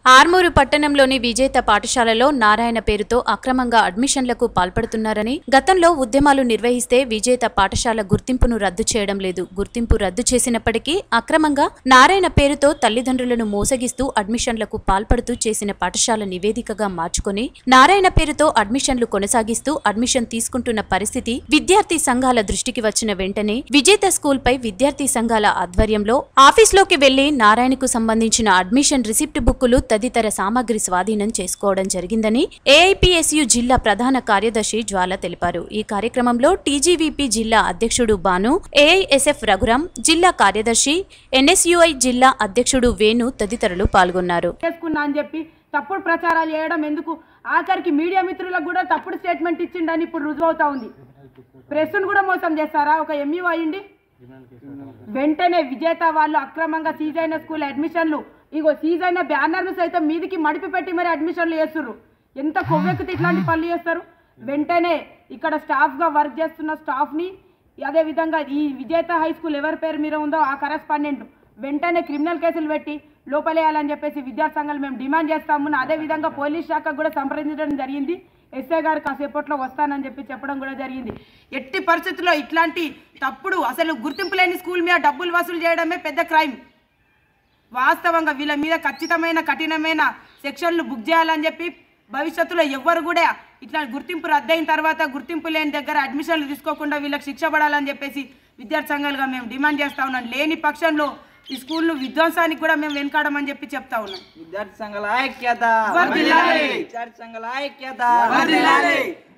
ఆర్మూరు పట్టణంలోని విజేత పాఠశాలలో నారాయణ పేరుతో అక్రమంగా అడ్మిషన్లకు పాల్పడుతున్నారని గతంలో ఉద్యమాలు నిర్వహిస్తే విజేత పాఠశాల గుర్తింపును రద్దు చేయడం లేదు గుర్తింపు రద్దు చేసినప్పటికీ అక్రమంగా నారాయణ పేరుతో తల్లిదండ్రులను మోసగిస్తూ అడ్మిషన్లకు పాల్పడుతూ చేసిన పాఠశాల నివేదికగా మార్చుకొని నారాయణ పేరుతో అడ్మిషన్లు కొనసాగిస్తూ అడ్మిషన్ తీసుకుంటున్న పరిస్థితి విద్యార్థి సంఘాల దృష్టికి వచ్చిన వెంటనే విజేత స్కూల్ పై విద్యార్థి సంఘాల ఆధ్వర్యంలో ఆఫీస్లోకి వెళ్లి నారాయణకు సంబంధించిన అడ్మిషన్ రిసిప్ట్ బుక్కులు తదితర సామాగ్రి స్వాధీనం చేసుకోవడం జరిగిందని ఏఐపిఎస్యు జిల్లా ప్రధాన కార్యదర్శి జ్వాల తెలిపారు ఈ కార్యక్రమంలో టీజీవీపీ జిల్లా అధ్యక్షుడు బాను ఏఐఎస్ఎఫ్ రఘురాం జిల్లా కార్యదర్శి ఎన్ఎస్యుఐ జిల్లా అధ్యక్షుడు వేణు తదితరులు పాల్గొన్నారు చేసుకున్నా అని చెప్పి తప్పుడు ప్రచారాలు చేయడం ఎందుకు ఆఖరికి మీడియా మిత్రులకు కూడా తప్పుడు స్టేట్మెంట్ ఇచ్చిండని ఇప్పుడు రుజువవుతా ఉంది ప్రెస్ను కూడా మోసం చేస్తారా ఒక ఎంయూ అయ్యింది వెంటనే విజేత వాళ్ళు అక్రమంగా సీజ్ అయిన స్కూల్ అడ్మిషన్లు ఇగో సీజ్ అయిన బ్యానర్ను సైతం మీదికి మడిపి పెట్టి మరి అడ్మిషన్లు చేస్తుర్రు ఎంత కొవ్వెక్కితే ఇట్లాంటి పనులు చేస్తారు వెంటనే ఇక్కడ స్టాఫ్గా వర్క్ చేస్తున్న స్టాఫ్ని అదే విధంగా ఈ విజేత హై స్కూల్ ఎవరి పేరు మీద ఉందో ఆ కరెస్పాండెంట్ వెంటనే క్రిమినల్ కేసులు పెట్టి లోపలేయాలని చెప్పేసి విద్యార్థి సంఘాలు మేము డిమాండ్ చేస్తాము అదే విధంగా పోలీస్ శాఖకు కూడా సంప్రదించడం జరిగింది ఎస్ఐ గారు కాసేపట్లో వస్తానని చెప్పి చెప్పడం కూడా జరిగింది ఎట్టి పరిస్థితుల్లో ఇట్లాంటి తప్పుడు అసలు గుర్తింపు లేని స్కూల్ మీద డబ్బులు వసూలు చేయడమే పెద్ద క్రైమ్ వాస్తవంగా వీళ్ళ మీద ఖచ్చితమైన కఠినమైన సెక్షన్లు బుక్ చేయాలని చెప్పి భవిష్యత్తులో ఎవ్వరు కూడా ఇట్లా గుర్తింపు రద్దయిన తర్వాత గుర్తింపు లేని దగ్గర అడ్మిషన్లు తీసుకోకుండా వీళ్ళకి శిక్ష పడాలని చెప్పేసి విద్యార్థి సంఘాలుగా మేము డిమాండ్ చేస్తా ఉన్నాం లేని పక్షంలో ఈ స్కూల్ను విధ్వంసానికి కూడా మేము వెనకాడమని చెప్పి చెప్తా ఉన్నాం విద్యార్థి సంఘాల ఐక్యత వర్ధిల్లాలి. విద్యార్థి సంఘాల ఐక్యత